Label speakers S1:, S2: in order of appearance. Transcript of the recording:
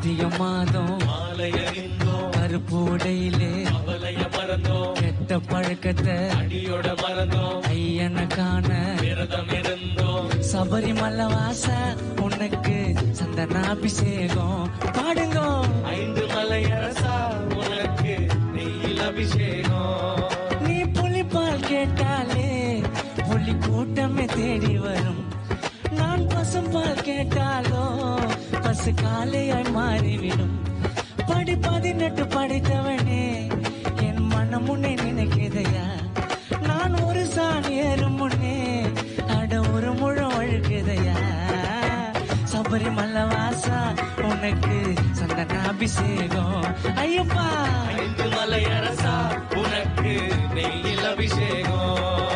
S1: கார்த்திகை மாதம்
S2: மாலை அணிந்தோம்
S1: கருப்பு உடையிலே
S2: அவளைய மறந்தோம்
S1: கெட்ட பழக்கத்தை
S2: அடியோட மறந்தோம்
S1: ஐயனை காண
S2: விரதம் இருந்தோம்
S1: சபரிமலை வாச உனக்கு சந்தனாபிஷேகம் பாடுங்க
S2: ஐந்து மலை அரசா உனக்கு நெய்யில் அபிஷேகம்
S1: நீ புலிப்பால் கேட்டாலே புலி கூட்டமே தேடி வரும் நான் பசும்பால் கேட்டாலோ பசு காலையாய் மாறிவிடும் படி பதினெட்டு படித்தவனே என் மனம் முன்னே நினைக்கிறதையா நான் ஒரு சாணி ஏறும் முன்னே அட ஒரு முழம் அழுக்குதையா சபரிமலை வாசா உனக்கு சந்தன அபிஷேகம் ஐயப்பா
S2: ஐந்து மலை அரசா உனக்கு நெய்யில் அபிஷேகம்